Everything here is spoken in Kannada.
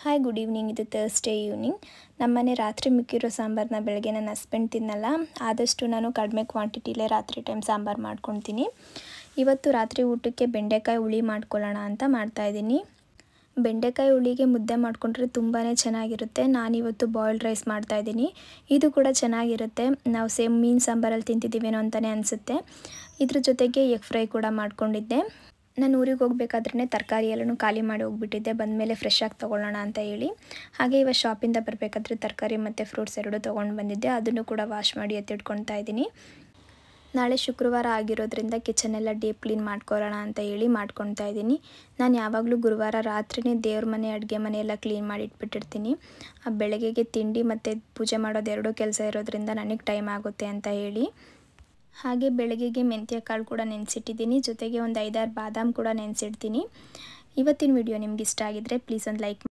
ಹಾಯ್ ಗುಡ್ ಈವ್ನಿಂಗ್ ಇದು ಥರ್ಸ್ಡೇ ಈವ್ನಿಂಗ್ ನಮ್ಮನೆ ರಾತ್ರಿ ಮಿಕ್ಕಿರೋ ಸಾಂಬಾರನ್ನ ಬೆಳಗ್ಗೆ ನನ್ನ ಹಸ್ಬೆಂಡ್ ತಿನ್ನಲ್ಲ ಆದಷ್ಟು ನಾನು ಕಡಿಮೆ ಕ್ವಾಂಟಿಟಿಲೇ ರಾತ್ರಿ ಟೈಮ್ ಸಾಂಬಾರು ಮಾಡ್ಕೊತೀನಿ ಇವತ್ತು ರಾತ್ರಿ ಊಟಕ್ಕೆ ಬೆಂಡೆಕಾಯಿ ಹುಳಿ ಮಾಡ್ಕೊಳ್ಳೋಣ ಅಂತ ಮಾಡ್ತಾಯಿದ್ದೀನಿ ಬೆಂಡೆಕಾಯಿ ಹುಳಿಗೆ ಮುದ್ದೆ ಮಾಡಿಕೊಂಡ್ರೆ ತುಂಬಾ ಚೆನ್ನಾಗಿರುತ್ತೆ ನಾನಿವತ್ತು ಬಾಯ್ಲ್ಡ್ ರೈಸ್ ಮಾಡ್ತಾಯಿದ್ದೀನಿ ಇದು ಕೂಡ ಚೆನ್ನಾಗಿರುತ್ತೆ ನಾವು ಸೇಮ್ ಮೀನು ಸಾಂಬಾರಲ್ಲಿ ತಿಂತಿದ್ದೀವೇನೋ ಅಂತಲೇ ಅನಿಸುತ್ತೆ ಇದ್ರ ಜೊತೆಗೆ ಎಗ್ ಫ್ರೈ ಕೂಡ ಮಾಡ್ಕೊಂಡಿದ್ದೆ ನಾನು ಊರಿಗೆ ಹೋಗ್ಬೇಕಾದ್ರೇ ತರಕಾರಿ ಎಲ್ಲನೂ ಖಾಲಿ ಮಾಡಿ ಹೋಗ್ಬಿಟ್ಟಿದ್ದೆ ಬಂದಮೇಲೆ ಫ್ರೆಶ್ ಆಗಿ ತೊಗೊಳ್ಳೋಣ ಅಂತ ಹೇಳಿ ಹಾಗೆ ಇವಾಗ ಶಾಪಿಂದ ಬರಬೇಕಾದ್ರೆ ತರಕಾರಿ ಮತ್ತು ಫ್ರೂಟ್ಸ್ ಎರಡು ತೊಗೊಂಡು ಬಂದಿದ್ದೆ ಅದನ್ನು ಕೂಡ ವಾಶ್ ಮಾಡಿ ಎತ್ತಿಟ್ಕೊಳ್ತಾ ಇದ್ದೀನಿ ನಾಳೆ ಶುಕ್ರವಾರ ಆಗಿರೋದ್ರಿಂದ ಕಿಚನೆಲ್ಲ ಡೀಪ್ ಕ್ಲೀನ್ ಮಾಡ್ಕೊಳ್ಳೋಣ ಅಂತ ಹೇಳಿ ಮಾಡ್ಕೊತಾ ಇದ್ದೀನಿ ನಾನು ಯಾವಾಗಲೂ ಗುರುವಾರ ರಾತ್ರಿನೇ ದೇವ್ರ ಮನೆ ಅಡುಗೆ ಮನೆ ಎಲ್ಲ ಕ್ಲೀನ್ ಮಾಡಿ ಇಟ್ಬಿಟ್ಟಿರ್ತೀನಿ ಆ ಬೆಳಗ್ಗೆಗೆ ತಿಂಡಿ ಮತ್ತು ಪೂಜೆ ಮಾಡೋದು ಎರಡೂ ಕೆಲಸ ಇರೋದ್ರಿಂದ ನನಗೆ ಟೈಮ್ ಆಗುತ್ತೆ ಅಂತ ಹೇಳಿ ಹಾಗೆ ಬೆಳಗ್ಗೆಗೆ ಮೆಂತ್ಯ ಕಾಳು ಕೂಡ ನೆನೆಸಿಟ್ಟಿದ್ದೀನಿ ಜೊತೆಗೆ ಒಂದು ಐದಾರು ಬಾದಾಮ್ ಕೂಡ ನೆನೆಸಿಡ್ತೀನಿ ಇವತ್ತಿನ ವಿಡಿಯೋ ನಿಮ್ಗೆ ಇಷ್ಟ ಆಗಿದ್ದರೆ ಪ್ಲೀಸ್ ಒಂದು ಲೈಕ್